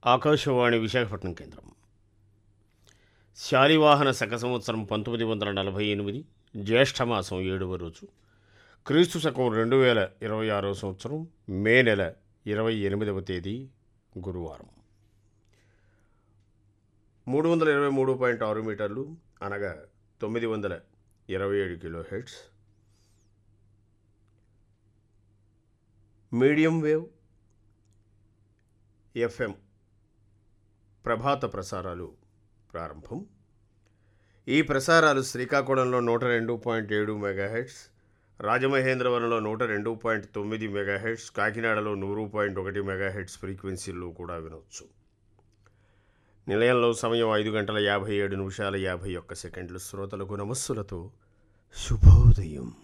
ఆకాశవాణి విశాఖపట్నం కేంద్రం శాలివాహన శక సంవత్సరం పంతొమ్మిది వందల నలభై ఎనిమిది జ్యేష్ఠమాసం ఏడవ రోజు క్రీస్తు శకం రెండు వేల ఇరవై ఆరో సంవత్సరం మే నెల ఇరవై ఎనిమిదవ తేదీ గురువారం మూడు వందల ఇరవై మూడు పాయింట్ ఆరు మీటర్లు అనగా తొమ్మిది వందల ఇరవై ఏడు kilohertz medium wave FM ప్రభాత ప్రసారాలు ప్రారంభం ఈ ప్రసారాలు శ్రీకాకుళంలో నూట రెండు పాయింట్ ఏడు మెగాహెడ్స్ రాజమహేంద్రవరంలో నూట రెండు పాయింట్ తొమ్మిది మెగాహెడ్స్ కాకినాడలో నూరు పాయింట్ ఒకటి మెగాహెడ్స్ ఫ్రీక్వెన్సీల్లో కూడా వినవచ్చు నిలయంలో సమయం ఐదు గంటల యాభై ఏడు నిమిషాల యాభై ఒక్క సెకండ్లు శ్రోతలకు నమస్సులతో శుభోదయం